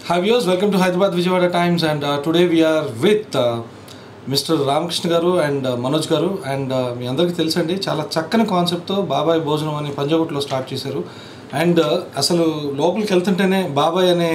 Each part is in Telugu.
Hi viewers, welcome to Hyderabad Vijayawada Times and uh, today we are with uh, mister Ramakrishna గారు అండ్ మనోజ్ గారు అండ్ మీ అందరికీ తెలుసండి చాలా చక్కని కాన్సెప్ట్తో బాబాయ్ భోజనం అని పంజగుట్లో స్టార్ట్ చేశారు అండ్ అసలు లోపలికి వెళ్తుంటేనే బాబాయ్ అనే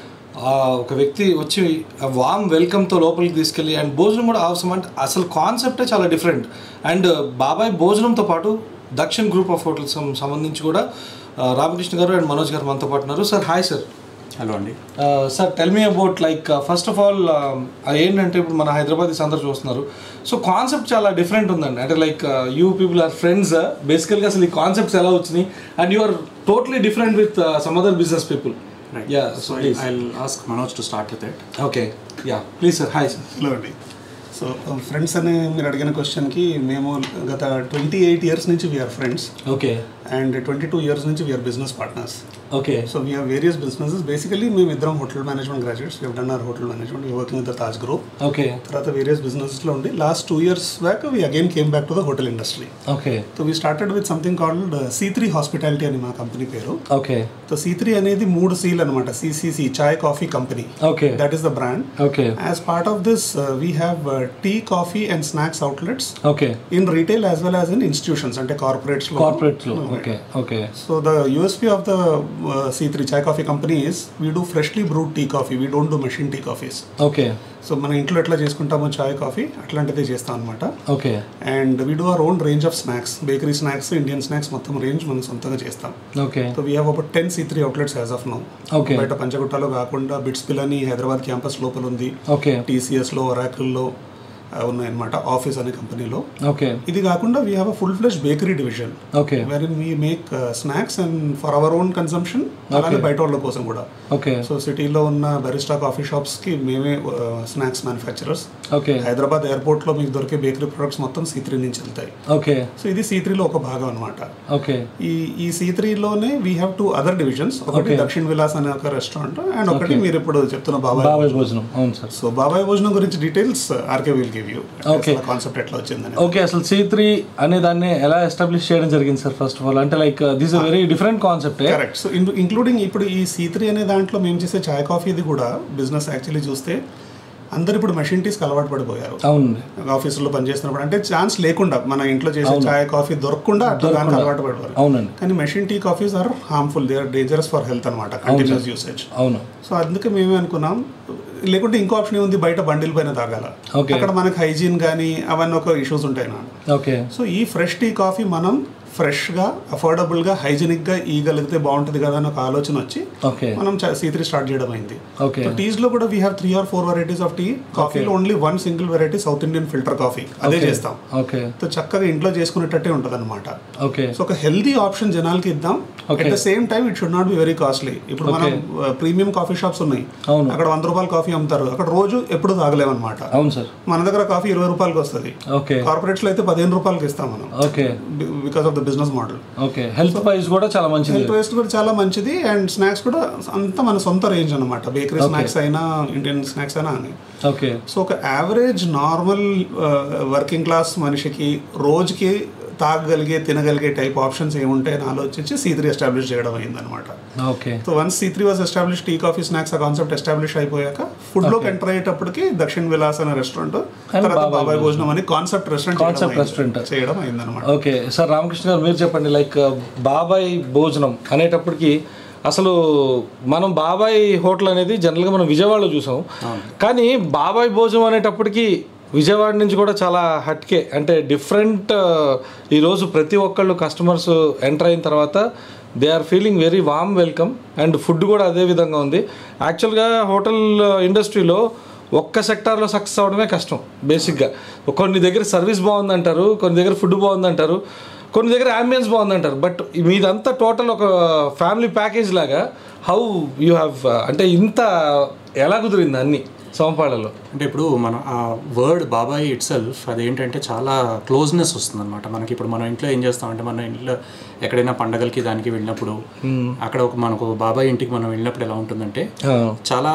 ఆ, ఒక వ్యక్తి వచ్చి వామ్ వెల్కమ్తో లోపలికి తీసుకెళ్ళి అండ్ భోజనం కూడా అవసరం అంటే అసలు కాన్సెప్టే చాలా డిఫరెంట్ అండ్ బాబాయ్ భోజనంతో పాటు దక్షిణ్ గ్రూప్ ఆఫ్ హోటల్స్ సంబంధించి కూడా ఆ, రామకృష్ణ గారు అండ్ మనోజ్ గారు మనతో పాటు ఉన్నారు సార్ హాయ్ సార్ హలో అండి sir tell me about like first of all ఏంటంటే ఇప్పుడు మన హైదరాబాదీస్ అందరు చూస్తున్నారు సో కాన్సెప్ట్ చాలా డిఫరెంట్ ఉందండి అంటే like you people are friends బేసికల్గా అసలు ఈ కాన్సెప్ట్స్ ఎలా వచ్చినాయి and you are totally different with some other business people yeah so I ask Manoj to start with it okay yeah please sir hi sir hello అండి సో ఫ్రెండ్స్ అని మీరు అడిగిన క్వశ్చన్కి మేము గత ట్వంటీ ఎయిట్ ఇయర్స్ నుంచి we are friends okay and twenty two years నుంచి we are business partners okay so we have various businesses basically మేము ఇద్దరం hotel management graduates we done our hotel management we working with the Taj group okay తర్వాత వేరియస్ బిజినెస్లో ఉండి last two years back we again came back to the hotel industry okay so we started with something called C three hospitality అని మా కంపెనీ పేరు ఓకే సో సి త్రీ అనేది మూడు సీల్ అనమాట CCC chai coffee company okay that is the brand okay As part of this, uh, we have uh, tea, coffee, and snacks outlets okay in retail as well as in institutions and corporates. lo. కార్పొరేట్లో okay okay So the USP of the uh, C3 Chai Coffee Company is we do freshly brewed tea coffee. We don't do machine tea coffees. Okay so మన ఇంట్లో ఎట్లా చేసుకుంటామో చాయ్ కాఫీ అట్లాంటిదే చేస్తాం అనమాట okay and we do our own range of snacks bakery snacks Indian snacks మొత్తం రేంజ్ మనం సొంతంగా చేస్తాం ఓకే సో వీ హ్యావ్ ఒక ten C three outlets as of now okay బయట పంచగుట్టలో కాకుండా బిట్స్ పిల్లని హైదరాబాద్ క్యాంపస్ లోపల ఉంది ఓకే టీసీఎస్లో ఒరాకిల్లో ఉన్నాయన్నమాట ఆఫీస్ అనే కంపెనీలో ఓకే ఇది కాకుండా we have a full flesh bakery division okay where in we make snacks and for our own consumption అలాగే బయట వాళ్ళ కోసం కూడా ఓకే సో సిటీలో ఉన్న బెరిస్టా కాఫీ షాప్స్కి మేమే స్నాక్స్ మ్యానుఫ్యాక్చరర్స్ ఓకే హైదరాబాద్ ఎయిర్పోర్ట్లో మీకు దొరికే బేకరీ ప్రొడక్ట్స్ మొత్తం సీ త్రీ నుంచి వెళ్తాయి ఓకే సో ఇది సీ త్రీలో ఒక భాగం అనమాట ఓకే ఈ ఈ సీ త్రీలోనే we have two other divisions ఒకటి దక్షిణ్ విలాస్ అనే ఒక రెస్టారెంట్ అండ్ ఒకటి మీరు ఇప్పుడు చెప్తున్న బాబాయ్ బాబాయ్ భోజనం అవును సార్ సో బాబాయ్ భోజనం గురించి details RK will give you Okay. Concept ఎట్లా వచ్చిందని ఓకే అసలు సి త్రీ అనే దాన్ని ఎలా ఎస్టాబ్లిష్ చేయడం జరిగింది సార్ ఫస్ట్ ఆఫ్ ఆల్ అంటే like this very different concept correct so including ఇప్పుడు ఈ సీ త్రీ అనే దాంట్లో మేము చేసే చాయ్ కాఫీది కూడా బిజినెస్ యాక్చువల్లీ చూస్తే అందరు ఇప్పుడు మెషిన్ టీస్కి అలవాటు పడిపోయారు అవునండి ఆఫీసులో పనిచేస్తున్నప్పుడు అంటే ఛాన్స్ లేకుండా మన ఇంట్లో చేసే చాయ్ కాఫీ దొరకకుండా అట్లా దానికి అలవాటు పడిపోయారు అవునండి కానీ machine tea coffees are harmful they are dangerous for health అనమాట కంటిన్యూస్ యూసేజ్ అవును సో అందుకే మేమే అనుకున్నాం లేకుంటే ఇంకో ఆప్షన్ ఏముంది బయట బండిల్ పైన తాగాల Okay. అక్కడ మనకు హైజీన్ కానీ అవన్నీ ఒక ఇష్యూస్ ఉంటాయి నా ఓకే సో ఈ ఫ్రెష్ టీ కాఫీ మనం ఫ్రెష్గా అఫోర్డబుల్గా హైజీనిక్గా ఇవ్వగలిగితే బాగుంటుంది కదా అని ఒక ఆలోచన వచ్చి ఓకే మనం సీ త్రీ స్టార్ట్ చేయడం అయింది ఓకే సో టీస్ లో కూడా we have three or four varieties of tea కాఫీలో only one single variety south Indian filter coffee అదే చేస్తాం ఓకే సో చక్కగా ఇంట్లో చేసుకునేటట్టే ఉంటుంది అనమాట ఓకే సో ఒక హెల్దీ ఆప్షన్ జనాలకి ఇద్దాం Okay. At the same time it should not be very costly ఇప్పుడు మనం ప్రీమియం కాఫీ షాప్స్ ఉన్నాయి అవును అక్కడ వంద రూపాయల కాఫీ అమ్ముతారు అక్కడ రోజు ఎప్పుడు తాగలేమన్నమాట అవును సార్ మన దగ్గర కాఫీ ఇరవై రూపాయలకి వస్తుంది ఓకే కార్పొరేట్స్ లో అయితే పదిహేను రూపాయలకి ఇస్తాం మనం okay because of the business model okay health wise కూడా చాలా మంచిది హెల్త్ వేస్ట్ కూడా చాలా మంచిది అండ్ స్నాక్స్ కూడా అంతా మన సొంత రేంజ్ అనమాట బేకరీ స్నాక్స్ అయినా ఇండియన్ స్నాక్స్ అయినా అని ఓకే సో ఒక యావరేజ్ నార్మల్ వర్కింగ్ క్లాస్ మనిషికి రోజుకి తాగగలిగే తినగలిగే టైప్ ఆప్షన్స్ ఏముంటాయని ఆలోచించి సీ త్రీ ఎస్టాబ్లిష్ చేయడం అయిందనమాట okay so once C three was establish tea coffee snacks ఆ కాన్సెప్ట్ ఎస్టాబ్లిష్ అయిపోయాక ఫుడ్ లోకి ఎంటర్ అయ్యేటప్పటికి దక్షిణ్ విలాస్ అనే రెస్టారెంట్ తర్వాత బాబాయ్ భోజనం అని కాన్సెప్ట్ Concept రెస్టారెంట్ restaurant. చేయడం అయిందనమాట ఓకే సార్ రామకృష్ణ గారు మీరు చెప్పండి లైక్ బాబాయ్ భోజనం అనేటప్పటికి అసలు మనం బాబాయ్ హోటల్ అనేది జనరల్గా మనం విజయవాడలో చూసాం కానీ బాబాయ్ భోజనం అనేటప్పటికి విజయవాడ నుంచి కూడా చాలా హట్కే అంటే డిఫరెంట్ ఈరోజు ప్రతి ఒక్కళ్ళు కస్టమర్స్ ఎంటర్ అయిన తర్వాత they are feeling very warm welcome and food కూడా అదే విధంగా ఉంది యాక్చువల్గా హోటల్ ఇండస్ట్రీలో ఒక్క సెక్టార్లో సక్సెస్ అవడమే కష్టం బేసిక్గా కొన్ని దగ్గర సర్వీస్ బాగుందంటారు కొన్ని దగ్గర ఫుడ్ బాగుందంటారు కొన్ని దగ్గర అంబియన్స్ బాగుందంటారు బట్ మీదంతా టోటల్ ఒక ఫ్యామిలీ ప్యాకేజ్ లాగా హౌ యూ హ్యావ్ అంటే ఇంత ఎలా కుదిరింది అన్ని సోమపాళ్ళలో అంటే ఇప్పుడు మన ఆ వర్డ్ బాబాయ్ ఇట్ సెల్ఫ్ అదేంటంటే చాలా క్లోజ్నెస్ వస్తుంది అనమాట మనకి ఇప్పుడు మనం ఇంట్లో ఏం చేస్తామంటే మన ఇంట్లో ఎక్కడైనా పండగలకి దానికి వెళ్ళినప్పుడు అక్కడ ఒక మనకు బాబాయ్ ఇంటికి మనం వెళ్ళినప్పుడు ఎలా ఉంటుందంటే చాలా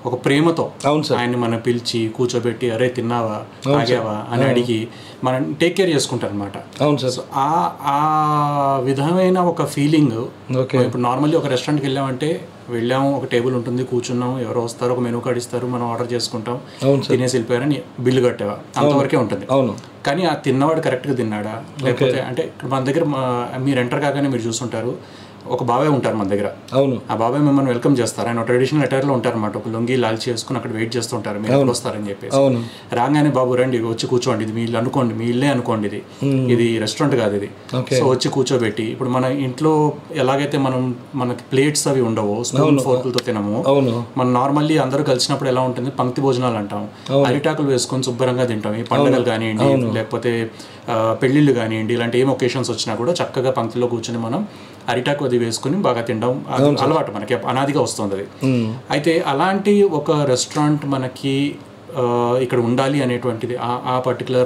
ఒక ప్రేమతో అవును సార్ ఆయన్ని మనం పిలిచి కూర్చోబెట్టి అరే తిన్నావా తాగావా అని అడిగి మనం టేక్ కేర్ చేసుకుంటారు అనమాట అవును సార్ సో ఆ ఆ విధమైన ఒక ఫీలింగ్ ఓకే ఇప్పుడు నార్మల్లీ ఒక రెస్టారెంట్కి వెళ్ళామంటే వెళ్ళాము ఒక టేబుల్ ఉంటుంది కూర్చున్నాం ఎవరో వస్తారు ఒక మెనూ కార్డ్ ఇస్తారు మనం ఆర్డర్ చేసుకుంటాం అవును సార్ తినేసి వెళ్ళిపోయారని బిల్లు కట్టేవా అంతవరకే ఉంటుంది అవును కానీ ఆ తిన్నవాడు కరెక్ట్గా తిన్నాడా లేకపోతే అంటే ఇక్కడ మన దగ్గర మా- మీరు ఎంటర్ కాగానే మీరు చూస్తుంటారు ఒక బాబాయ్ ఉంటారు మన దగ్గర అవును ఆ బాబాయ్ మిమ్మల్ని వెల్కమ్ చేస్తారు ఆయన ట్రెడిషనల్ అటైర్లో ఉంటారు అనమాట ఒక లొంగి లాల్చి చేసుకుని అక్కడ వెయిట్ చేస్తుంటారు మీరు ఎప్పుడు వస్తారని చెప్పేసి అవును రాగానే బాబు రండి వచ్చి కూర్చోండి ఇది మీ ఇల్లు అనుకోండి మీ ఇల్లే అనుకోండి ఇది ఇది రెస్టారెంట్ కాదు ఇది ఓకే సో వచ్చి కూర్చోబెట్టి ఇప్పుడు మన ఇంట్లో ఎలాగైతే మనం మనకి ప్లేట్స్ అవి ఉండవు స్పూన్ ఫోర్కులతో తినము అవును మనం నార్మల్లీ అందరూ కలిసినప్పుడు ఎలా ఉంటుంది పంక్తి భోజనాలు అంటాం అరిటాకులు వేసుకొని శుభ్రంగా తింటాం ఈ పండుగలు కానివ్వండి లేకపోతే ఆ, పెళ్ళిళ్ళు కానివ్వండి ఇలాంటి ఏం ఒకేషన్స్ వచ్చినా కూడా చక్కగా పంక్తిలో కూర్చొని మనం అరిటాకు అది వేసుకుని బాగా తినడం అది అలవాటు మనకి అనాదిగా వస్తుంది అది మ్మ్. అయితే అలాంటి ఒక రెస్టారెంట్ మనకి ఆ, ఇక్కడ ఉండాలి అనేటువంటిది ఆ ఆ పర్టికులర్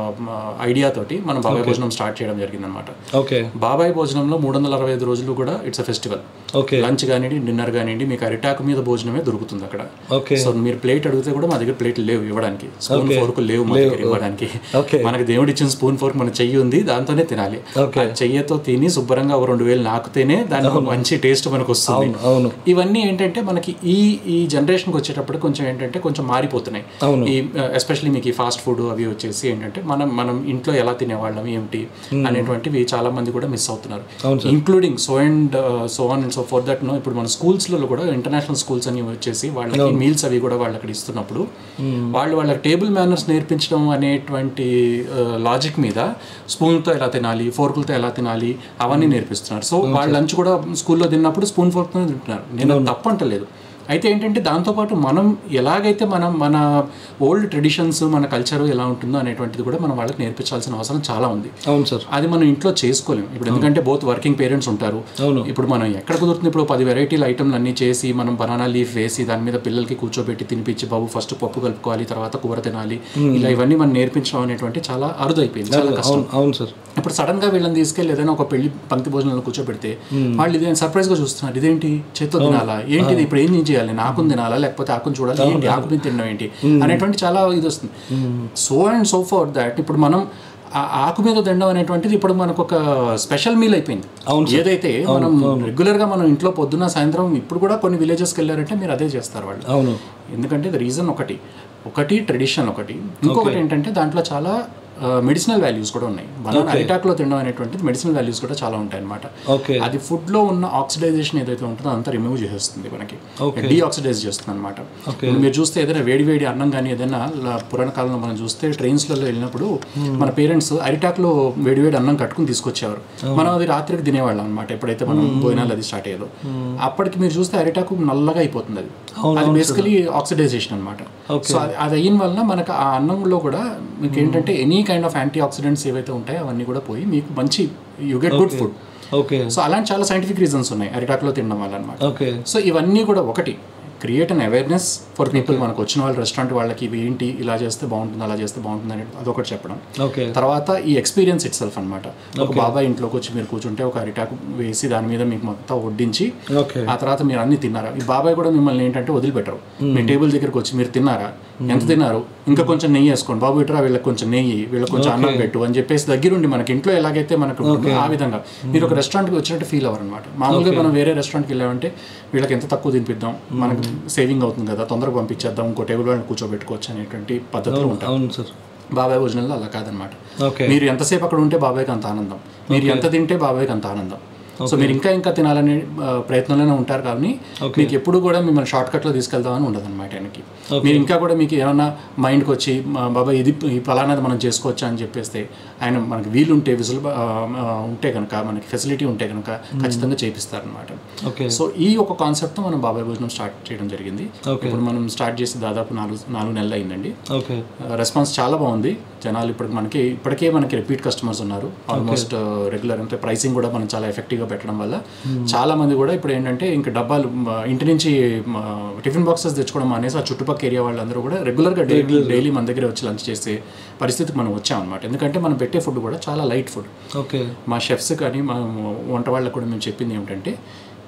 ఐడియా తోటి మనం బాబాయ్ భోజనం స్టార్ట్ చేయడం జరిగిందనమాట ఓకే బాబాయ్ భోజనంలో మూడు వందల అరవై ఐదు రోజులు కూడా it's a festival okay lunch కానివ్వండి డిన్నర్ కానివ్వండి మీకు అరిటాకు మీద భోజనమే దొరుకుతుంది అక్కడ ఓకే సో మీరు ప్లేట్ అడిగితే కూడా మా దగ్గర ప్లేట్లు లేవు ఇవ్వడానికి స్పూన్ ఫోర్క్ లేవు మా దగ్గర ఇవ్వడానికి ఓకే మనకి దేవుడు ఇచ్చిన స్పూన్ ఫోర్క్ మన చెయ్యి ఉంది దాంతోనే తినాలి ఓకే ఆ చెయ్యతో తిని శుభ్రంగా ఒక రెండు వేలు నాకుతేనే దాని మంచి టేస్ట్ మనకు వస్తుంది అవును అవును ఇవన్నీ ఏంటంటే మనకి ఈ ఈ జనరేషన్కి వచ్చేటప్పుడు కొంచెం ఏంటంటే కొంచెం మారిపోతున్నాయి అవును. ఈ ఎస్పెషల్లీ మీకు ఈ ఫాస్ట్ ఫుడ్ అవి వచ్చేసి ఏంటంటే మనం మనం ఇంట్లో ఎలా తినేవాళ్ళం ఏమిటి అనేటువంటివి చాలా మంది కూడా మిస్ అవుతున్నారు అవును including so and so on and so for that no ఇప్పుడు మన స్కూల్స్లో కూడా ఇంటర్నేషనల్ స్కూల్స్ అని వచ్చేసి వాళ్ళకి మీల్స్ అవి కూడా వాళ్ళు అక్కడ ఇస్తున్నప్పుడు వాళ్ళు వాళ్ళకి టేబుల్ మేనర్స్ నేర్పించడం అనేటువంటి లాజిక్ మీద స్పూన్తో ఎలా తినాలి ఫోర్కులతో ఎలా తినాలి అవన్నీ నేర్పిస్తున్నారు సో వాళ్ళ లంచ్ కూడా స్కూల్లో తిన్నప్పుడు స్పూన్ ఫోర్క్తో తింటున్నారు నేను అది తప్పు అంటలేదు అయితే ఏంటంటే దాంతోపాటు మనం ఎలాగైతే మనం మన ఓల్డ్ ట్రెడిషన్స్ మన కల్చర్ ఎలా ఉంటుందో అనేటువంటిది కూడా మనం వాళ్ళకి నేర్పించాల్సిన అవసరం చాలా ఉంది అవును సార్ అది మనం ఇంట్లో చేసుకోలేం ఇప్పుడు ఎందుకంటే బోత్ వర్కింగ్ పేరెంట్స్ ఉంటారు అవును ఇప్పుడు మనం ఎక్కడ కుదురుతుంది ఇప్పుడు పది వెరైటీల ఐటమ్లు అన్ని చేసి మనం బనానా లీఫ్ వేసి దాని మీద పిల్లలకి కూర్చోబెట్టి తినిపించి బాబు ఫస్ట్ పప్పు కలుపుకోవాలి తర్వాత కూర తినాలి ఇలా ఇవన్నీ మనం నేర్పించడం అనేటువంటి చాలా అరుదైపోయింది చాలా కష్టం అవును అవును సార్ ఇప్పుడు సడన్ గా వీళ్ళని తీసుకెళ్ళి ఏదైనా ఒక పెళ్లి పంక్తి భోజనాలు కూర్చోబెడితే వాళ్ళు ఇదే సర్ప్రైజ్ గా చూస్తున్నారు ఇదేంటి చేత్తో తినాలా ఏంటి ఇది ఇప్పుడు ఏం చేయాలి ఆకుని తినాలా లేకపోతే ఆకుని చూడాలి ఏంటి ఆకు మీద తినడం ఏంటి అనేటువంటి చాలా ఇది వస్తుంది so and so for that ఇప్పుడు మనం ఆ ఆకు మీద తినడం అనేటువంటిది ఇప్పుడు మనకు ఒక స్పెషల్ మీల్ అయిపోయింది ఏదైతే మనం రెగ్యులర్ గా మనం ఇంట్లో పొద్దున్న సాయంత్రం ఇప్పుడు కూడా కొన్ని విలేజెస్కి వెళ్ళారంటే మీరు అదే చేస్తారు వాళ్ళు అవును ఎందుకంటే రీజన్ ఒకటి ఒకటి ట్రెడిషన్ ఒకటి ఇంకొకటి ఏంటంటే దాంట్లో చాలా మెడిసినల్ వాల్యూస్ కూడా ఉన్నాయి మనం అరిటాక్లో తినడం అనేటువంటిది మెడిసినల్ వాల్యూస్ కూడా చాలా ఉంటాయి అనమాట ఓకే అది ఫుడ్ లో ఉన్న ఆక్సిడైజేషన్ ఏదైతే ఉంటుందో అంతా రిమూవ్ చేసేస్తుంది మనకి డీఆక్సిడైజ్ చేస్తుంది అనమాట మీరు చూస్తే ఏదైనా వేడి వేడి అన్నం కానీ ఏదైనా ల- పురాణ కాలంలో మనం చూస్తే ట్రైన్స్లలో వెళ్ళినప్పుడు మన పేరెంట్స్ అరిటాక్లో వేడి వేడి అన్నం కట్టుకుని తీసుకొచ్చేవారు మనం అది రాత్రికి తినేవాళ్ళం అనమాట ఎప్పుడైతే మనం భోజనాలు అది స్టార్ట్ అయ్యేదో అప్పటికి మీరు చూస్తే అరిటాకు నల్లగా అయిపోతుంది అది అది బేసికలీ ఆక్సిడైజేషన్ అనమాట సో అది అది అయిన వలన మనకు ఆ అన్నంలో కూడా మీకు ఏంటంటే any kind of antioxidants ఏవైతే ఉంటాయో అవన్నీ కూడా పోయి మీకు మంచి you get good food okay so అలాంటి చాలా సైంటిఫిక్ రీజన్స్ ఉన్నాయి అరిటాక్లో తినడం వల్ల అనమాట ఓకే సో ఇవన్నీ కూడా ఒకటి create an awareness for people మనకు వచ్చిన వాళ్ళు రెస్టారెంట్ వాళ్ళకి ఇవి ఏంటి ఇలా చేస్తే బాగుంటుంది అలా చేస్తే బాగుంటుంది అనేది అదొకటి చెప్పడం ఓకే తర్వాత ఈ ఎక్స్పీరియన్స్ ఇట్ సెల్ఫ్ అనమాట ఒక బాబాయ్ ఇంట్లోకి వచ్చి మీరు కూర్చుంటే ఒక అరిటాకు వేసి దాని మీద మీకు మొత్తం వడ్డించి ఓకే ఆ తర్వాత మీరు అన్ని తిన్నారా ఈ బాబాయ్ కూడా మిమ్మల్ని ఏంటంటే వదిలిపెట్టరు మీ టేబుల్ దగ్గరికి వచ్చి మీరు తిన్నారా ఎంత తిన్నారు ఇంకా కొంచెం నెయ్యి వేసుకోండి బాబు ఇట్రా వీళ్ళకి కొంచెం నెయ్యి వీళ్ళకి కొంచెం అన్నం పెట్టు అని చెప్పేసి దగ్గరుండి మనకి ఇంట్లో ఎలాగైతే మనకు ఉంటుందో ఆ విధంగా మీరు ఒక రెస్టారెంట్కి వచ్చినట్టు ఫీల్ అవ్వరు అనమాట మామూలుగా మనం వేరే రెస్టారెంట్కి వెళ్ళామంటే వీళ్ళకి ఎంత తక్కువ తినిపిద్దాం మనకి సేవింగ్ అవుతుంది కదా తొందరగా పంపించేద్దాం ఇంకో టేబుల్ వాళ్ళని కూర్చోబెట్టుకోవచ్చు అనేటువంటి పద్ధతులు ఉంటాయి అవును సార్ బాబాయ్ భోజనంలో అలా కాదనమాట ఓకే మీరు ఎంతసేపు అక్కడ ఉంటే బాబాయ్కి అంత ఆనందం మీరు ఎంత తింటే బాబాయ్కి అంత ఆనందం సో మీరు ఇంకా ఇంకా తినాలనే ఆ, ప్రయత్నంలోనే ఉంటారు కానీ మీకు ఎప్పుడు కూడా మిమ్మల్ని షార్ట్ కట్లో తీసుకెళ్దామని ఉండదు అనమాట ఆయనకి మీరు ఇంకా కూడా మీకు ఏమన్నా మైండ్కి వచ్చి "మా బాబాయ్ ఇది ఈ ఫలానాది మనం చేసుకోవచ్చా అని చెప్పేస్తే ఆయన మనకి వీలు ఉంటే విసులు ఉంటే కనుక మనకి ఫెసిలిటీ ఉంటే కనుక ఖచ్చితంగా చేపిస్తారనమాట ఓకే సో ఈ ఒక కాన్సెప్ట్తో మనం బాబాయ్ భోజనం స్టార్ట్ చేయడం జరిగింది ఇప్పుడు మనం స్టార్ట్ చేసి దాదాపు నాలుగు నాలుగు నెలలు అయిందండి ఓకే రెస్పాన్స్ చాలా బాగుంది జనాలు ఇప్పుడు మనకి ఇప్పటికే మనకి రిపీట్ కస్టమర్స్ ఉన్నారు ఆల్మోస్ట్ రెగ్యులర్ అంటే ప్రైసింగ్ కూడా మనం చాలా ఎఫెక్టివ్గా పెట్టడం వల్ల చాలా మంది కూడా ఇప్పుడు ఏంటంటే ఇంకా డబ్బాలు మ, ఇంటి నుంచి మ, టిఫిన్ బాక్సెస్ తెచ్చుకోవడం అనేసి ఆ చుట్టుపక్కల ఏరియా వాళ్ళందరూ కూడా రెగ్యులర్గా డైలీ డైలీ మన దగ్గర వచ్చి లంచ్ చేసే పరిస్థితికి మనం వచ్చాం అనమాట ఎందుకంటే మనం పెట్టే ఫుడ్ కూడా చాలా లైట్ ఫుడ్ ఓకే మా షెఫ్స్ కానీ మా వంట వాళ్ళకు కూడా మేము చెప్పింది ఏమిటంటే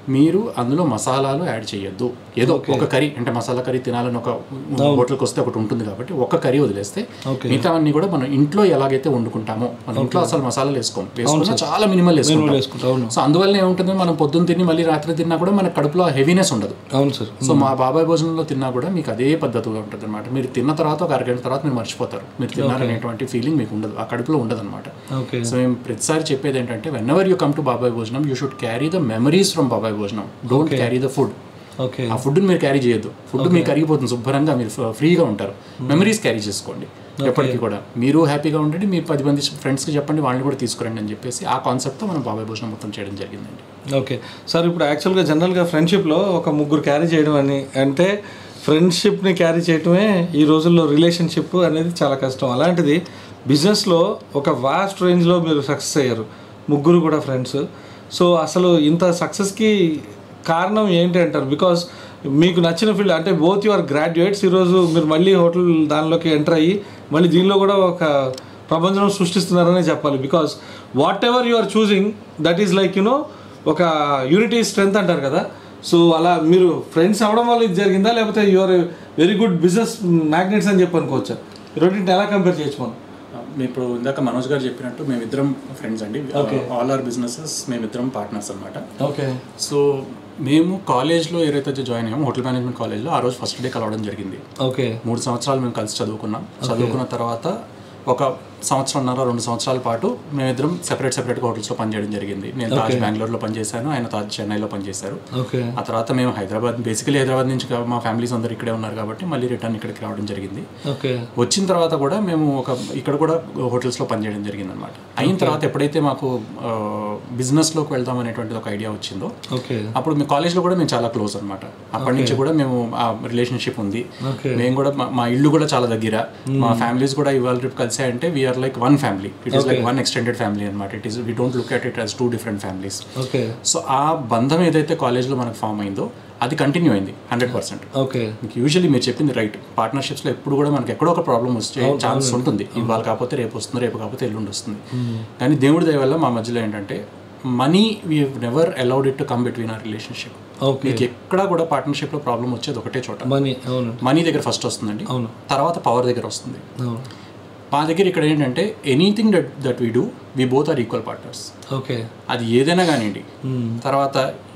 మీరు అందులో మసాలాలు యాడ్ చేయొద్దు ఏదో ఒక కర్రీ అంటే మసాలా కర్రీ తినాలని ఒక హోటల్కి వస్తే ఒకటి ఉంటుంది కాబట్టి ఒక కర్రీ వదిలేస్తే Okay. మిగతా అన్ని కూడా మనం ఇంట్లో ఎలాగైతే వండుకుంటామో మన ఇంట్లో అసలు మసాలాలు వేసుకోం వేసుకున్నా చాలా మినిమల్ వేసుకుంటాం వేసుకుంటా అవును సో అందువల్ల ఏముంటుంది మనం పొద్దున్న తిని మళ్ళీ రాత్రి తిన్నా కూడా మన కడుపులో హెవీనెస్ ఉండదు అవును సార్ సో మా బాబాయ్ భోజనంలో తిన్నా కూడా మీకు అదే పద్ధతిగా ఉంటుంది అనమాట మీరు తిన్న తర్వాత ఒక అరగంట తర్వాత మీరు మర్చిపోతారు మీరు తిన్నారనేటువంటి ఫీలింగ్ మీకు ఉండదు ఆ కడుపులో ఉండదు అనమాట ఓకే సో మేము ప్రతిసారి చెప్పేది ఏంటంటే whenever you come to Babai Bhojanam you should carry the memories from Babai Bhojanam don't carry the food okay ఆ ఫుడ్ని మీరు క్యారీ చేయొద్దు ఫుడ్ మీకు కరిగిపోతుంది శుభ్రంగా మీరు ఫ- ఫ్రీగా ఉంటారు మెమరీస్ క్యారీ చేసుకోండి ఎప్పటికీ కూడా మీరు హ్యాపీగా ఉండండి మీ పది మంది ఫ్రెండ్స్కి చెప్పండి వాళ్ళని కూడా తీసుకురండి అని చెప్పేసి ఆ కాన్సెప్ట్తో మనం బాబాయ్ భోజనం మొత్తం చేయడం జరిగిందండి ఓకే సార్ ఇప్పుడు యాక్చువల్గా జనరల్గా ఫ్రెండ్షిప్లో ఒక ముగ్గురు క్యారీ చేయడం అని అంటే ఫ్రెండ్షిప్ని క్యారీ చేయడమే ఈ రోజుల్లో రిలేషన్షిప్ అనేది చాలా కష్టం అలాంటిది బిజినెస్లో ఒక వాస్ట్ రేంజ్లో మీరు సక్సెస్ అయ్యారు ముగ్గురు కూడా ఫ్రెండ్స్ సో అసలు ఇంత సక్సెస్కి కారణం ఏంటి అంటారు బికాస్ మీకు నచ్చిన ఫీల్డ్ అంటే బోత్ యువర్ గ్రాడ్యుయేట్స్ ఈరోజు మీరు మళ్ళీ హోటల్ దానిలోకి ఎంటర్ అయ్యి మళ్ళీ దీనిలో కూడా ఒక ప్రపంచం సృష్టిస్తున్నారనే చెప్పాలి because whatever you are choosing that is like you know ఒక యూనిటీ స్ట్రెంగ్త్ అంటారు కదా సో అలా మీరు ఫ్రెండ్స్ అవ్వడం వల్ల ఇది జరిగిందా లేకపోతే your very good business magnets అని చెప్పి అనుకోవచ్చా రెండింటిని ఎలా కంపేర్ చేయొచ్చు మనం మీ ఇప్పుడు ఇందాక మనోజ్ గారు చెప్పినట్టు మేమిద్దరం ఫ్రెండ్స్ అండి ఆల్ ఆర్ బిజినెసెస్ మేమిద్దరం పార్ట్నర్స్ అనమాట ఓకే సో మేము కాలేజ్లో ఏదైతే జాయిన్ అయ్యామో హోటల్ మేనేజ్మెంట్ కాలేజ్లో ఆ రోజు ఫస్ట్ డే కలవడం జరిగింది ఓకే మూడు సంవత్సరాలు మేము కలిసి చదువుకున్నాం చదువుకున్న తర్వాత ఒక సంవత్సరంన్నర రెండు సంవత్సరాల పాటు మేమిద్దరం సెపరేట్ సెపరేట్గా హోటల్స్లో పనిచేయడం జరిగింది నేను తాజ్ బెంగళూరులో పనిచేశాను ఆయన తాజ్ చెన్నైలో పనిచేశారు ఓకే ఆ తర్వాత మేము హైదరాబాద్ బేసికలీ హైదరాబాద్ నుంచి కా- మా ఫ్యామిలీస్ అందరూ ఇక్కడే ఉన్నారు కాబట్టి మళ్ళీ రిటర్న్ ఇక్కడికి రావడం జరిగింది ఓకే వచ్చిన తర్వాత కూడా మేము ఒక ఇక్కడ కూడా హోటల్స్లో పనిచేయడం జరిగింది అనమాట అయిన తర్వాత ఎప్పుడైతే మాకు బిజినెస్లోకి వెళ్దాం అనేటువంటిది ఒక ఐడియా వచ్చిందో ఓకే అప్పుడు మీ కాలేజ్లో కూడా మేము చాలా క్లోజ్ అనమాట అప్పటి నుంచి కూడా మేము ఆ రిలేషన్షిప్ ఉంది Okay. మేము కూడా మా- మా ఇల్లు కూడా చాలా దగ్గర మా ఫ్యామిలీస్ కూడా ఇవాళ రేపు కలిసే అంటే we are like one family it is like one extended family అనమాట it is we don't look at it as two different families okay so ఆ బంధం ఏదైతే కాలేజ్లో మనకు ఫామ్ అయిందో అది కంటిన్యూ అయింది హండ్రెడ్ పర్సెంట్ ఓకే మీకు యూజువల్లీ మీరు చెప్పింది రైట్ పార్ట్నర్షిప్స్లో ఎప్పుడు కూడా మనకి ఎక్కడో ఒక ప్రాబ్లం వచ్చే ఛాన్స్ ఉంటుంది ఇవాళ కాకపోతే రేపు వస్తుంది రేపు కాకపోతే ఎల్లుండి వస్తుంది కానీ దేవుడి దయ వల్ల మా మధ్యలో ఏంటంటే money we never allowed it to come between our relationship okay మీకు ఎక్కడా కూడా పార్ట్నర్షిప్లో ప్రాబ్లం వచ్చేది ఒకటే చోట మనీ అవును మనీ దగ్గర ఫస్ట్ వస్తుందండి అవును. తర్వాత పవర్ దగ్గర వస్తుంది అవును మా దగ్గర ఇక్కడ ఏంటంటే anything that that we do we both are equal partners okay అది ఏదైనా కానివ్వండి తర్వాత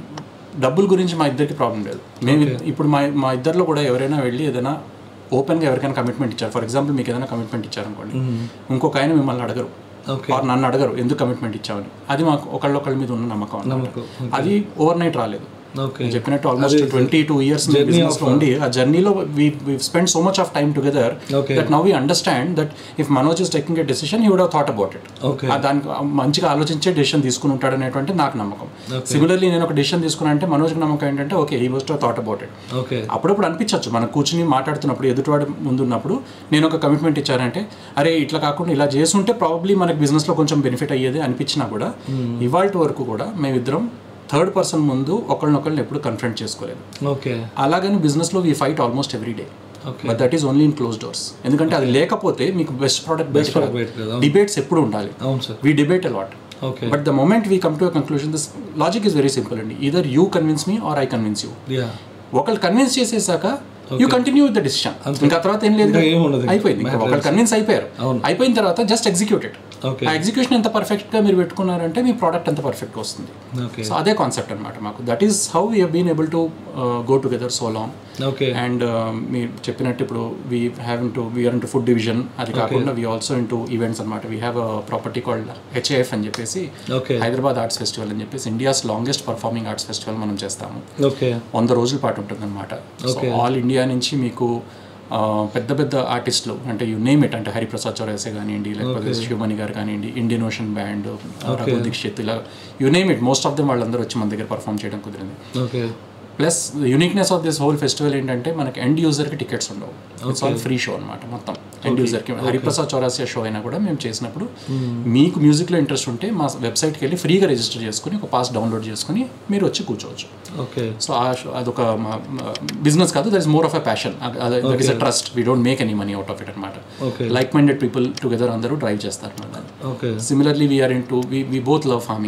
డబ్బుల గురించి మా ఇద్దరికి ప్రాబ్లం లేదు మేము ఇప్పుడు మా మా ఇద్దరిలో కూడా ఎవరైనా వెళ్ళి ఏదైనా ఓపెన్గా ఎవరికైనా కమిట్మెంట్ ఇచ్చారు ఫర్ ఎగ్జాంపుల్ మీకు ఏదైనా కమిట్మెంట్ ఇచ్చారనుకోండి ఇంకొక ఆయన మిమ్మల్ని అడగరు ఓకే వారు నన్ను అడగరు ఎందుకు కమిట్మెంట్ ఇచ్చామని అది మాకు ఒకళ్ళొకళ్ళ మీద ఉన్న నమ్మకం అన్నమాట. అది ఓవర్ నైట్ రాలేదు ఓకే నేను చెప్పినట్టు almost twenty two years business లో ఉండి ఆ జర్నీలో we spend so much of time together Okay. That now we understand that if Manoj is taking a decision he would thought about it okay దానికి మంచిగా ఆలోచించే డెసిషన్ తీసుకుని ఉంటాడు అనేటువంటి నాకు నమ్మకం సిమిలర్లీ నేను ఒక డెసిషన్ తీసుకున్నా అంటే మనోజ్కి నమ్మకం ఏంటంటే okay he was thought about it okay అప్పుడప్పుడు అనిపించవచ్చు మనం కూర్చుని మాట్లాడుతున్నప్పుడు ఎదుటివాడు ముందున్నప్పుడు నేను ఒక కమిట్మెంట్ ఇచ్చానంటే అరే ఇట్లా కాకుండా ఇలా చేసుంటే ప్రాబబ్లీ మనకి బిజినెస్లో కొంచెం బెనిఫిట్ అయ్యేది అనిపించినా కూడా ఇవాళ వరకు కూడా మేమిద్దరం థర్డ్ పర్సన్ ముందు ఒకళ్ళనొకళ్ళని ఎప్పుడు కన్ఫ్రంట్ చేసుకోలేదు ఓకే అలాగని బిజినెస్లో we fight almost every day okay but that is only in close doors ఎందుకంటే అది లేకపోతే మీకు బెస్ట్ ప్రోడక్ట్ బెస్ట్ వెయిట్ కదా డిబేట్స్ ఎప్పుడు ఉండాలి అవును sir we debate a lot okay but the moment we come to conclusion this logic is very simple అండి either you convince me or I convince you yeah ఒకళ్ళు కన్విన్స్ చేసేసాక you continue with the decision ఇంకా తర్వాత ఏం లేదు ఇంకా ఏం ఉండదు. అయిపోయింది ఇంకా ఒకళ్ళు కన్విన్స్ అయిపోయారు అవును. అయిపోయిన తర్వాత జస్ట్ ఎగ్జిక్యూట్ ఇట్ ఓకే ఆ ఎగ్జిక్యూషన్ ఎంత పర్ఫెక్ట్ గా మీరు పెట్టుకున్నారంటే మీ ప్రోడక్ట్ ఎంత పర్ఫెక్ట్ వస్తుంది ఓకే సో అదే కాన్సెప్ట్ అనమాట మాకు that is how we been able to go together so long okay and మీరు చెప్పినట్టు ఇప్పుడు we have into we are into food division అది కాకుండా we also into events అనమాట we have a property called HAF అని చెప్పేసి ఓకే హైదరాబాద్ ఆర్ట్స్ ఫెస్టివల్ అని చెప్పేసి India's longest performing arts festival మనం చేస్తాము ఓకే వంద రోజుల పాటు ఉంటుంది అనమాట ఆల్ ఇండియా నుంచి మీకు ఆ, పెద్ద పెద్ద ఆర్టిస్టులు అంటే యు నేమ్ ఇట్ అంటే హరిప్రసాద్ చౌరసే కానివ్వండి లేకపోతే శివమణి గారు కానివ్వండి Indian Ocean band Raghu Dixit ఇలా you name it most of them వాళ్ళందరూ వచ్చి మన దగ్గర పర్ఫామ్ చేయడం కుదిరింది okay plus uniqueness of this whole festival ఏంటంటే మనకి ఎండ్ యూజర్కి టికెట్స్ ఉండవు ఇట్స్ ఆల్ ఫ్రీ షో అనమాట మొత్తం ఎండ్ యూజర్కి హరిప్రసాద్ చౌరాసియా షో అయినా కూడా మేము చేసినప్పుడు మీకు మ్యూజిక్లో ఇంట్రెస్ట్ ఉంటే మా వెబ్సైట్కి వెళ్ళి ఫ్రీగా రిజిస్టర్ చేసుకుని ఒక పాస్ డౌన్లోడ్ చేసుకుని మీరు వచ్చి కూర్చోవచ్చు ఓకే సో ఆ షో- అదొక బిజినెస్ కాదు that is more of a passion that is a trust we don't make any money out of it అనమాట okay like minded people together అందరూ డ్రైవ్ చేస్తారు అన్నమాట okay similarly we are into we both love farming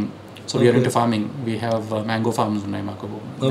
so we are into farming we have mango farms ఉన్నాయి మాకు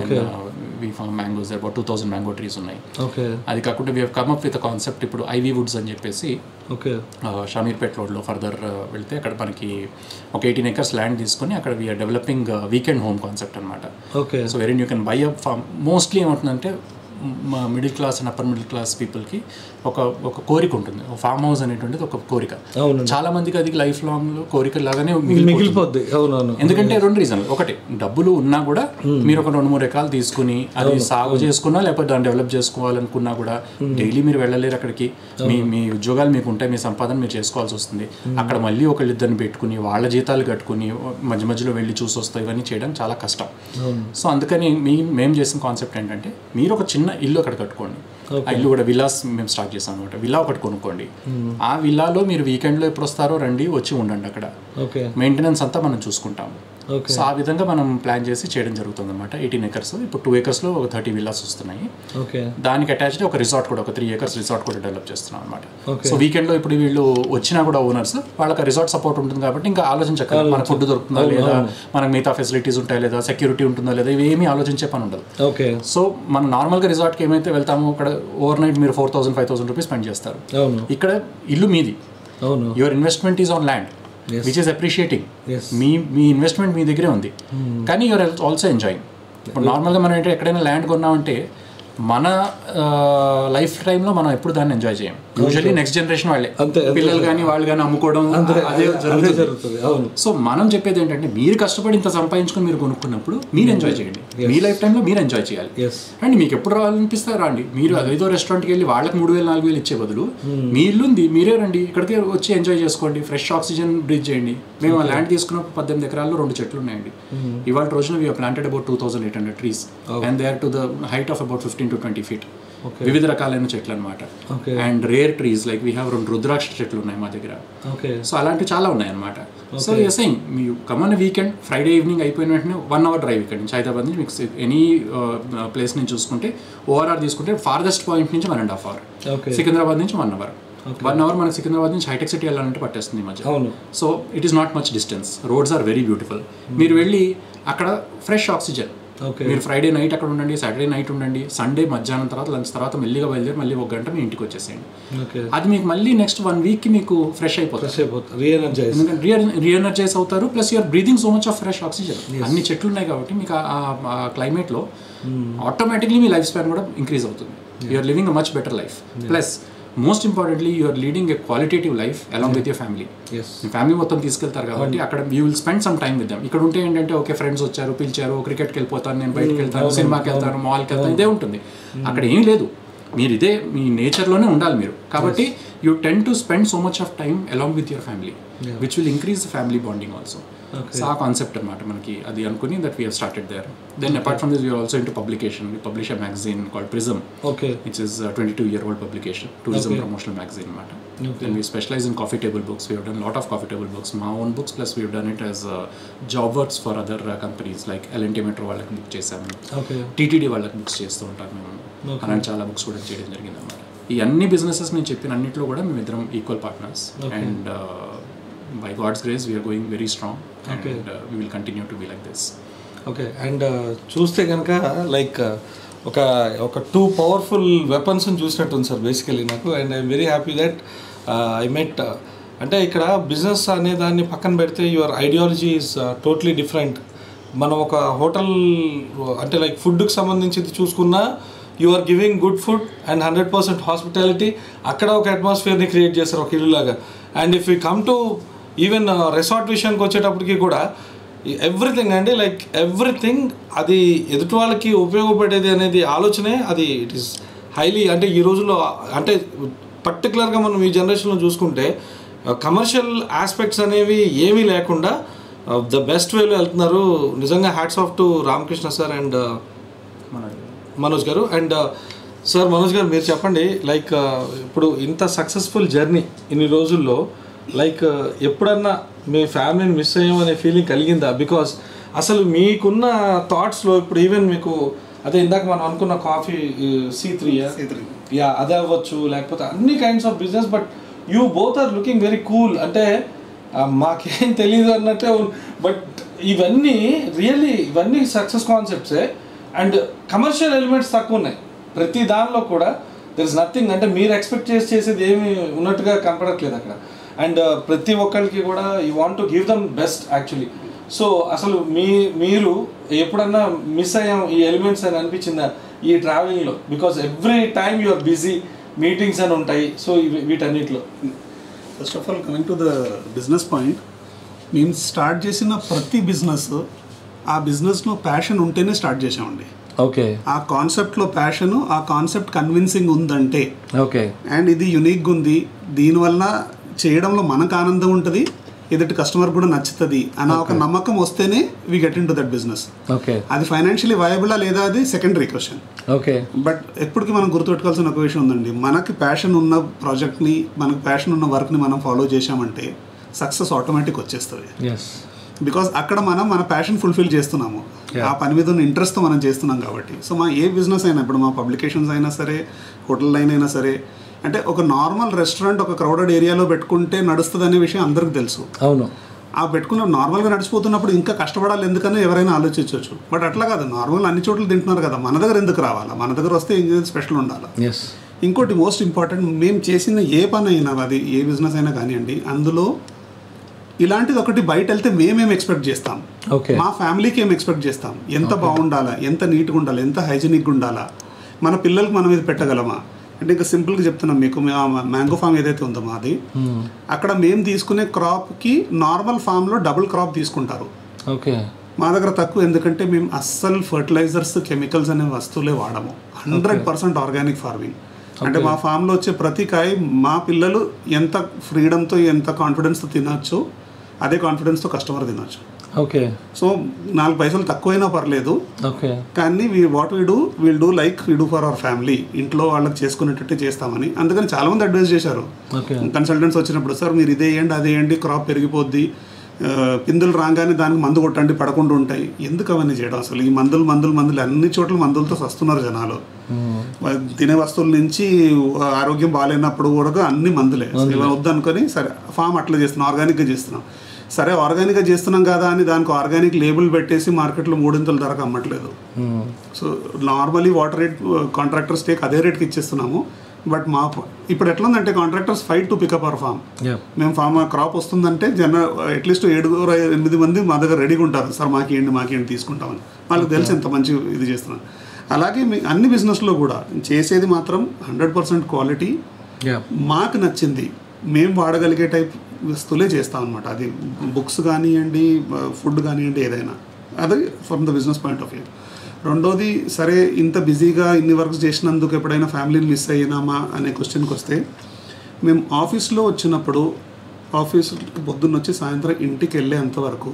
we farm mangoes about two thousand mango trees ఉన్నాయి ఓకే అది కాకుండా we come up with concept ఇప్పుడు ఐవీ వుడ్స్ అని చెప్పేసి ఓకే ఆ, షామీర్పేట్ రోడ్లో ఫర్దర్ వెళ్తే అక్కడ మనకి ఒక ఎయిటీన్ ఎకర్స్ ల్యాండ్ తీసుకొని అక్కడ we are developing weekend home concept అనమాట okay so very you can buy up farm mostly ఏమవుతుందంటే మా middle class and upper middle class పీపుల్కి ఒక ఒక కోరిక ఉంటుంది ఒక ఫామ్ హౌస్ అనేటువంటిది ఒక కోరిక అవునండి చాలా మందికి అది లైఫ్ లాంగ్ కోరిక లాగానే మిగిలిపోతుంది. మిగిలిపోద్ది అవునవును ఎందుకంటే రెండు రీజన్లు ఒకటి డబ్బులు ఉన్నా కూడా మీరు ఒక రెండు మూడు ఎకరాలు తీసుకుని అది సాగు చేసుకున్నా లేకపోతే దాన్ని డెవలప్ చేసుకోవాలనుకున్నా కూడా డైలీ మీరు వెళ్ళలేరు అక్కడికి మీ మీ ఉద్యోగాలు మీకు ఉంటాయి మీ సంపాదన మీరు చేసుకోవాల్సి వస్తుంది అక్కడ మళ్ళీ ఒకళ్ళిద్దరిని పెట్టుకుని వాళ్ళ జీతాలు కట్టుకుని మధ్య మధ్యలో వెళ్ళి చూసి వస్తాయి ఇవన్నీ చేయడం చాలా కష్టం సో అందుకని మీ మేము చేసిన కాన్సెప్ట్ ఏంటంటే మీరు ఒక చిన్న ఇల్లు అక్కడ కట్టుకోండి ఆ ఇల్లు కూడా విలాస్ మేము స్టార్ట్ చేసాం అనమాట విల్లా ఒకటి కొనుక్కోండి ఆ విల్లాలో మీరు వీకెండ్లో ఎప్పుడు వస్తారో రండి వచ్చి ఉండండి అక్కడ ఓకే మెయింటెనెన్స్ అంతా మనం చూసుకుంటాం ఓకే సో ఆ విధంగా మనం ప్లాన్ చేసి చేయడం జరుగుతుంది అనమాట ఎయిటీన్ ఎకర్స్ ఇప్పుడు టూ ఏకర్స్లో ఒక థర్టీ విల్లాస్ వస్తున్నాయి ఓకే దానికి అటాచ్డ్ ఒక రిసార్ట్ కూడా ఒక త్రీ ఏకర్స్ రిసార్ట్ కూడా డెవలప్ చేస్తున్నాం అనమాట Okay. సో వీకెండ్లో ఇప్పుడు వీళ్ళు వచ్చినా కూడా ఓనర్స్ వాళ్ళకి రిసార్ట్ సపోర్ట్ ఉంటుంది కాబట్టి ఇంకా ఆలోచించక్కర్లేదు మన ఫుడ్ దొరుకుతుందా లేదా మనకు మిగతా ఫెసిలిటీస్ ఉంటాయా లేదా సెక్యూరిటీ ఉంటుందా లేదా ఇవి ఏమీ ఆలోచించే పని ఉండదు ఓకే సో మనం నార్మల్గా రిసార్ట్కి ఏమైతే వెళ్తామో అక్కడ ఓవర్ నైట్ మీరు four thousand five thousand rupees spend చేస్తారు అవును ఇక్కడ ఇల్లు మీది అవును your investment is on land Yes. Which is appreciating Yes. మీ మీ ఇన్వెస్ట్మెంట్ మీ దగ్గరే ఉంది కానీ యువర్ ఆల్సో ఎంజాయింగ్ ఇప్పుడు నార్మల్గా మనం ఏంటంటే ఎక్కడైనా ల్యాండ్ కొన్నామంటే మన లైఫ్ టైంలో మనం ఎప్పుడు దాన్ని ఎంజాయ్ చేయం యూజువల్లీ నెక్స్ట్ జనరేషన్ వాళ్ళే అంతే, అంతే. పిల్లలు కానీ వాళ్ళు కానీ అమ్ముకోవడం అదే అదే జరుగుతుంది జరుగుతుంది అవును సో మనం చెప్పేది ఏంటంటే మీరు కష్టపడి ఇంత సంపాదించుకొని మీరు కొనుక్కున్నప్పుడు మీరు ఎంజాయ్ చేయండి మీ లైఫ్ టైంలో మీరు ఎంజాయ్ చేయాలి ఎస్ అండ్ మీకు ఎప్పుడు రావాలనిపిస్తే రండి మీరు అదేదో రెస్టారెంట్కి వెళ్ళి వాళ్ళకి మూడు వేలు నాలుగు వేలు ఇచ్చే బదులు మీ ఇల్లు ఉంది మీరే రండి ఇక్కడికే వచ్చి ఎంజాయ్ చేసుకోండి ఫ్రెష్ ఆక్సిజన్ బ్రీత్ చేయండి మేము ఆ ల్యాండ్ తీసుకున్నప్పుడు పద్దెనిమిది ఎకరాల్లో రెండు చెట్లు ఉన్నాయండి ఇవాళ రోజున we planted about two thousand eight hundred trees and they are to the height of about fifteen to twenty feet వివిధ రకాలైన చెట్లు అనమాట Okay. And rare trees like we have రెండు రుద్రాక్ష చెట్లు ఉన్నాయి మా దగ్గర ఓకే సో అలాంటివి చాలా ఉన్నాయి అనమాట సో ఎసైన్ మీ కమన్ వీకెండ్ ఫ్రైడే ఈవినింగ్ అయిపోయిన వెంటనే వన్ అవర్ డ్రైవ్ ఇక్కడ నుంచి హైదరాబాద్ నుంచి మీకు ఎనీ ప్లేస్ నుంచి చూసుకుంటే ఓఆర్ఆర్ తీసుకుంటే ఫార్దెస్ట్ పాయింట్ నుంచి one and half hour okay Secunderabad నుంచి వన్ అవర్ వన్ అవర్ మనకి సికింద్రాబాద్ నుంచి హైటెక్ సిటీ వెళ్ళాలంటే పట్టేస్తుంది ఈ మధ్య అవును so it is not much distance roads are very beautiful మీరు వెళ్ళి అక్కడ ఫ్రెష్ ఆక్సిజన్ ఓకే మీరు ఫ్రైడే నైట్ అక్కడ ఉండండి సాటర్డే నైట్ ఉండండి సండే మధ్యాహ్నం తర్వాత లంచ్ తర్వాత మెల్లిగా బయలుదేరి మళ్ళీ ఒక గంట మీ ఇంటికి వచ్చేసేయండి ఓకే అది మీకు మళ్ళీ నెక్స్ట్ వన్ వీక్కి మీకు ఫ్రెష్ అయిపోతుంది ఫ్రెష్ అయిపోతుంది రీఎనర్జైజ్ ఎందుకంటే రీఎనర్జైజ్ అవుతారు plus you are breathing so much of fresh oxygen అన్ని చెట్లు ఉన్నాయి కాబట్టి మీకు ఆ క్లైమేట్లో ఆటోమేటిక్లీ మీ లైఫ్ స్పాన్ కూడా ఇంక్రీజ్ అవుతుంది you are living a much better life plus most importantly you are leading a qualitative life along with your family yes మీ ఫ్యామిలీ మొత్తం తీసుకెళ్తారు కాబట్టి అక్కడ you will spend some time with them ఇక్కడ ఉంటే ఏంటంటే ఓకే ఫ్రెండ్స్ వచ్చారు పిలిచారు క్రికెట్కి వెళ్ళిపోతాను నేను బయటకు వెళ్తాను సినిమాకి వెళ్తాను మాల్కి వెళ్తాను ఇదే ఉంటుంది అక్కడ ఏం లేదు మీరు ఇదే మీ నేచర్లోనే ఉండాలి మీరు కాబట్టి you tend to spend so much of time along with your family which will increase family bonding also so ఆ కాన్సెప్ట్ అనమాట మనకి అది అనుకుని that we started there then apart from this we also into publication we publish a magazine called Prism okay which is a 22 year old publication, tourism promotional magazine matter. Then we specialize in coffee table books. We have done a lot of coffee table books, my own books, plus we have done it as uh, job works for other uh, companies like L&T Metro వాళ్ళకి బుక్ చేశాము ఓకే టీటీడీ వాళ్ళకి బుక్స్ చేస్తూ ఉంటాం మేము అలాంటి చాలా బుక్స్ కూడా చేయడం జరిగింది అనమాట ఈ అన్ని బిజినెసెస్ నేను చెప్పిన అన్నింటిలో కూడా మేము ఇద్దరం equal partners and by God's grace we are going very strong and we will continue to be like this okay and చూస్తే కనుక లైక్ ఒక ఒక టూ పవర్ఫుల్ వెపన్స్ని చూసినట్టుంది సార్ బేసికలీ నాకు and I'm very happy that I met అంటే ఇక్కడ బిజినెస్ అనే దాన్ని పక్కన పెడితే your ideology is totally different మనం ఒక హోటల్ అంటే లైక్ ఫుడ్కి సంబంధించింది చూసుకున్నా you are giving good food and hundred percent hospitality అక్కడ ఒక అట్మాస్ఫియర్ని క్రియేట్ చేస్తారు ఒక ఇల్లులాగా and if you come to even resort విషయానికి వచ్చేటప్పటికి కూడా ఎవ్రీథింగ్ అండి లైక్ ఎవ్రీథింగ్ అది ఎదుటి వాళ్ళకి ఉపయోగపడేది అనేది ఆలోచనే అది ఇట్ ఈస్ హైలీ అంటే ఈ రోజుల్లో అంటే పర్టికులర్గా మనం ఈ జనరేషన్లో చూసుకుంటే కమర్షియల్ ఆస్పెక్ట్స్ అనేవి ఏమీ లేకుండా ద బెస్ట్ వేలో వెళ్తున్నారు నిజంగా hats off to Ramakrishna sir and మన మనోజ్ గారు అండ్ సార్ మనోజ్ గారు మీరు చెప్పండి లైక్ ఇప్పుడు ఇంత సక్సెస్ఫుల్ జర్నీ ఇన్ని రోజుల్లో లైక్ ఎప్పుడన్నా మీ ఫ్యామిలీని మిస్ అయ్యామనే ఫీలింగ్ కలిగిందా బికాస్ అసలు మీకున్న థాట్స్లో ఇప్పుడు ఈవెన్ మీకు అదే ఇందాక మనం అనుకున్న కాఫీ సి త్రీ యా అదే అవ్వచ్చు లేకపోతే అన్ని kinds of business but you both are looking very cool అంటే ఆ, మాకేం తెలియదు అన్నట్టే బట్ ఇవన్నీ రియల్లీ ఇవన్నీ సక్సెస్ కాన్సెప్ట్సే అండ్ కమర్షియల్ ఎలిమెంట్స్ తక్కువ ఉన్నాయి ప్రతి దానిలో కూడా దర్ ఇస్ నథింగ్ అంటే మీరు ఎక్స్పెక్ట్ చేసి చేసేది ఏమి ఉన్నట్టుగా కనపడట్లేదు అక్కడ అండ్ ప్రతి ఒక్కరికి కూడా you want to give them best actually so అసలు మీ మీరు ఎప్పుడన్నా మిస్ అయ్యాం ఈ ఎలిమెంట్స్ అని అనిపించిందా ఈ ట్రావెలింగ్లో because every time you are busy meetings అని ఉంటాయి సో వీటన్నిటిలో first of all coming to the business point మేము స్టార్ట్ చేసిన ప్రతి బిజినెస్ ఆ బిజినెస్లో ప్యాషన్ ఉంటేనే స్టార్ట్ చేసామండి ఓకే ఆ కాన్సెప్ట్లో ప్యాషన్ ఆ కాన్సెప్ట్ కన్విన్సింగ్ ఉందంటే ఓకే అండ్ ఇది యునిక్గా ఉంది దీనివల్ల చేయడంలో మనకు ఆనందం ఉంటుంది ఎదుటి కస్టమర్ కూడా నచ్చుతుంది అన్న ఒక నమ్మకం వస్తేనే we get into that business okay అది ఫైనాన్షియలీ వయబులా లేదా అది సెకండరీ క్వశ్చన్ ఓకే బట్ ఎప్పటికీ మనం గుర్తుపెట్టుకోవాల్సిన ఒక విషయం ఉందండి మనకి ప్యాషన్ ఉన్న ప్రాజెక్ట్ని మనకి ప్యాషన్ ఉన్న వర్క్ని మనం ఫాలో చేశామంటే సక్సెస్ ఆటోమేటిక్ వచ్చేస్తుంది ఎస్ బికాస్ అక్కడ మనం మన ప్యాషన్ ఫుల్ఫిల్ చేస్తున్నాము Yeah. ఆ పని మీద ఉన్న ఇంట్రెస్ట్తో మనం చేస్తున్నాం కాబట్టి సో మా ఏ బిజినెస్ అయినా ఇప్పుడు మా పబ్లికేషన్స్ అయినా సరే హోటల్ లైన్ అయినా సరే అంటే ఒక నార్మల్ రెస్టారెంట్ ఒక క్రౌడెడ్ ఏరియాలో పెట్టుకుంటే నడుస్తుంది అనే విషయం అందరికీ తెలుసు అవును ఆ పెట్టుకున్న నార్మల్గా నడిచిపోతున్నప్పుడు ఇంకా కష్టపడాలి ఎందుకని ఎవరైనా ఆలోచించవచ్చు బట్ అట్లా కాదు నార్మల్ అన్ని చోట్ల తింటున్నారు కదా మన దగ్గర ఎందుకు రావాలా మన దగ్గర వస్తే ఇంకేది స్పెషల్ ఉండాలి ఎస్ ఇంకోటి మోస్ట్ ఇంపార్టెంట్ మేము చేసిన ఏ పని అయినా అది ఏ బిజినెస్ అయినా కానివ్వండి అందులో ఇలాంటిది ఒకటి బయట వెళ్తే మేమేం ఎక్స్పెక్ట్ చేస్తాం ఓకే మా ఫ్యామిలీకి ఏం ఎక్స్పెక్ట్ చేస్తాం ఎంత బాగుండాలా ఎంత నీట్గా ఉండాలి ఎంత హైజీనిక్గా ఉండాలా మన పిల్లలకి మనం ఇది పెట్టగలమా అంటే ఇంకా సింపుల్గా చెప్తున్నాం మీకు మ్యాంగో ఫామ్ ఏదైతే ఉందో మాది అక్కడ మేము తీసుకునే క్రాప్కి నార్మల్ ఫామ్లో డబుల్ క్రాప్ తీసుకుంటారు ఓకే మా దగ్గర తక్కువ ఎందుకంటే మేము అస్సలు ఫర్టిలైజర్స్ కెమికల్స్ అనే వస్తువులే వాడము హండ్రెడ్ పర్సెంట్ ఆర్గానిక్ ఫార్మింగ్ అంటే మా ఫామ్లో వచ్చే ప్రతి కాయ మా పిల్లలు ఎంత ఫ్రీడమ్తో ఎంత కాన్ఫిడెన్స్తో తినొచ్చు అదే కాన్ఫిడెన్స్తో కస్టమర్ తినొచ్చు ఓకే సో నాలుగు పైసలు తక్కువైనా పర్లేదు ఓకే కానీ we what we do will do like we do for our family ఇంట్లో వాళ్ళకి చేసుకునేటట్టు చేస్తామని అందుకని చాలా మంది అడ్వైస్ చేశారు ఓకే కన్సల్టెంట్స్ వచ్చినప్పుడు సార్ మీరు ఇదే వేయండి అదే వేయండి క్రాప్ పెరిగిపోద్ది ఆ, పిందులు రాగానే దానికి మందు కొట్టండి పడకుండా ఉంటాయి ఎందుకు అవన్నీ చేయడం అసలు ఈ మందులు మందులు మందులు అన్ని చోట్ల మందులతో వస్తున్నారు జనాలు వా- తినే వస్తువుల నుంచి ఆరోగ్యం బాగాలేనప్పుడు కూడా అన్ని మందులే ఇవి వద్దనుకొని సరే ఫామ్ అట్లా చేస్తున్నాం ఆర్గానిక్గా చేస్తున్నాం సరే ఆర్గానిక్గా చేస్తున్నాం కదా అని దానికి ఆర్గానిక్ లేబుల్ పెట్టేసి మార్కెట్లో మూడింతల ధరకు అమ్మట్లేదు so normally water rate contractor stake అదే రేట్కి ఇచ్చేస్తున్నాము బట్ మా ఇప్పుడు ఎట్లా ఉందంటే contractors fight to pick up our farm yeah మేము ఫామ్ క్రాప్ వస్తుందంటే జన అట్లీస్ట్ ఏడుగురు ఎనిమిది మంది మా దగ్గర రెడీగా ఉంటారు సార్ మాకేంటి మాకేంటి తీసుకుంటామని వాళ్ళకి తెలిసి ఎంత మంచి ఇది చేస్తున్నాం అలాగే మీ అన్ని బిజినెస్లో కూడా చేసేది మాత్రం హండ్రెడ్ పర్సెంట్ క్వాలిటీ యా మాకు నచ్చింది మేము వాడగలిగే టైప్ వస్తువులే చేస్తాం అనమాట అది బుక్స్ కానివ్వండి ఫుడ్ కానివ్వండి ఏదైనా అది from the business point of view రెండోది సరే ఇంత బిజీగా ఇన్ని వర్క్స్ చేసినందుకు ఎప్పుడైనా ఫ్యామిలీని మిస్ అయినామా అనే క్వశ్చన్కి వస్తే మేము ఆఫీస్లో వచ్చినప్పుడు ఆఫీస్కి పొద్దున్న వచ్చి సాయంత్రం ఇంటికి వెళ్ళేంత వరకు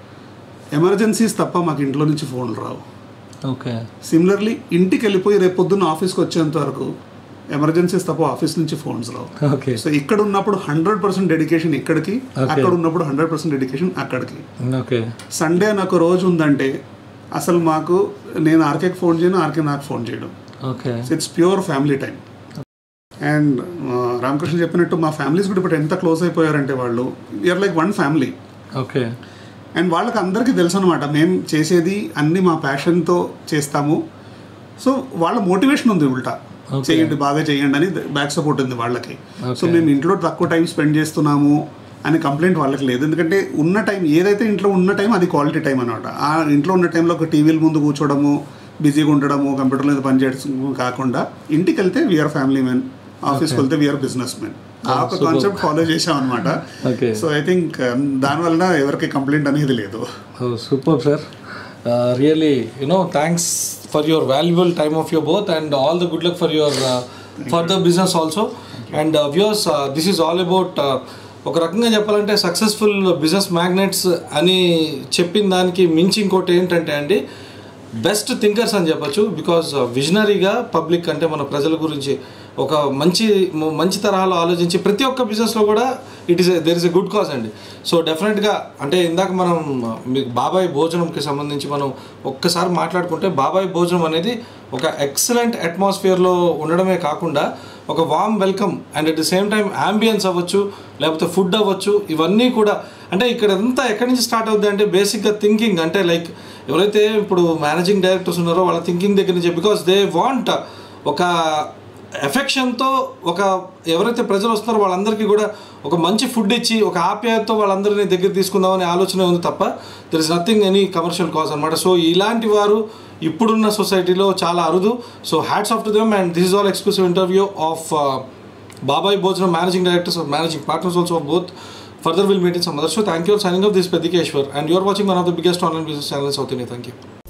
ఎమర్జెన్సీస్ తప్ప మాకు ఇంట్లో నుంచి ఫోన్లు రావు ఓకే సిమిలర్లీ ఇంటికి వెళ్ళిపోయి రేపు పొద్దున్న ఆఫీస్కి వచ్చేంత వరకు ఎమర్జెన్సీస్ తప్ప ఆఫీస్ నుంచి ఫోన్స్ రావు ఓకే సో ఇక్కడ ఉన్నప్పుడు హండ్రెడ్ పర్సెంట్ డెడికేషన్ ఇక్కడికి అక్కడ ఉన్నప్పుడు హండ్రెడ్ పర్సెంట్ డెడికేషన్ అక్కడికి ఓకే సండే నాకు రోజు ఉందంటే అసలు మాకు నేను ఆర్కేకి ఫోన్ చేయను ఆర్కే నాకు ఫోన్ చేయడం okay it's pure family time and Ramakrishna చెప్పినట్టు మా ఫ్యామిలీస్ కూడా ఇప్పుడు ఎంత క్లోజ్ అయిపోయారంటే వాళ్ళు year like one family okay and వాళ్ళకి అందరికీ తెలుసు అనమాట మేము చేసేది అన్ని మా ప్యాషన్తో చేస్తాము సో వాళ్ళ మోటివేషన్ ఉంది ఉల్టా Okay. చేయండి బాగా చేయండి అని బ్యాక్ సపోర్ట్ ఉంది వాళ్ళకి సో మేము ఇంట్లో తక్కువ టైం స్పెండ్ చేస్తున్నాము అని కంప్లైంట్ వాళ్ళకి లేదు ఎందుకంటే ఉన్న టైం ఏదైతే ఇంట్లో ఉన్న టైం అది క్వాలిటీ టైం అనమాట ఆ ఇంట్లో ఉన్న టైంలో ఒక టీవీల ముందు కూర్చోవడము బిజీగా ఉండడము కంప్యూటర్ మీద పని చేయడం కాకుండా ఇంటికి వెళ్తే వీఆర్ ఫ్యామిలీ మెన్ ఆఫీస్కి వెళ్తే వీఆర్ బిజినెస్ మెన్ ఆ ఒక కాన్సెప్ట్ ఫాలో చేసాం అనమాట Okay. సో ఐ థింక్ దానివల్ల ఎవరికి కంప్లైంట్ అనేది లేదు Oh, superb, sir. Uh, really, you know, thanks for your valuable time of your both, and all the good luck for your uh, further business also. And uh, viewers, uh, this is all about. Uh, ఒక రకంగా చెప్పాలంటే సక్సెస్ఫుల్ బిజినెస్ మ్యాగ్నెట్స్ అని చెప్పిన దానికి మించి ఇంకోటి ఏంటంటే అండి బెస్ట్ థింకర్స్ అని చెప్పొచ్చు బికాజ్ విజనరీగా పబ్లిక్ అంటే మన ప్రజల గురించి ఒక మంచి మంచి తరహాలో ఆలోచించి ప్రతి ఒక్క బిజినెస్లో కూడా it is there is a good cause అండి సో డెఫినెట్గా అంటే ఇందాక మనం మీకు బాబాయ్ భోజనంకి సంబంధించి మనం ఒక్కసారి మాట్లాడుకుంటే బాబాయ్ భోజనం అనేది ఒక ఎక్సలెంట్ అట్మాస్ఫియర్లో ఉండడమే కాకుండా ఒక warm welcome and at the same time ambience అవ్వచ్చు లేకపోతే ఫుడ్ అవ్వచ్చు ఇవన్నీ కూడా అంటే ఇక్కడ అంతా ఎక్కడి నుంచి స్టార్ట్ అవుద్ది అంటే బేసిక్గా థింకింగ్ అంటే లైక్ ఎవరైతే ఇప్పుడు మేనేజింగ్ డైరెక్టర్స్ ఉన్నారో వాళ్ళ థింకింగ్ దగ్గర నుంచి బికాస్ దే వాంట్ ఒక ఎఫెక్షన్తో ఒక ఎవరైతే ప్రజలు వస్తున్నారో వాళ్ళందరికీ కూడా ఒక మంచి ఫుడ్ ఇచ్చి ఒక ఆప్యాయతతో వాళ్ళందరినీ దగ్గర తీసుకుందామనే ఆలోచన ఉంది తప్ప there is nothing any commercial cause అనమాట సో ఇలాంటి వారు ఇప్పుడున్న సొసైటీలో చాలా అరుదు so hats off to them and this is all exclusive interview of Babai Bhojanam managing directors of managing partners also of both further will meet in some other so thank you signing off this is Pradikeshwar and you are watching one of the biggest online business channels in South India. Thank you.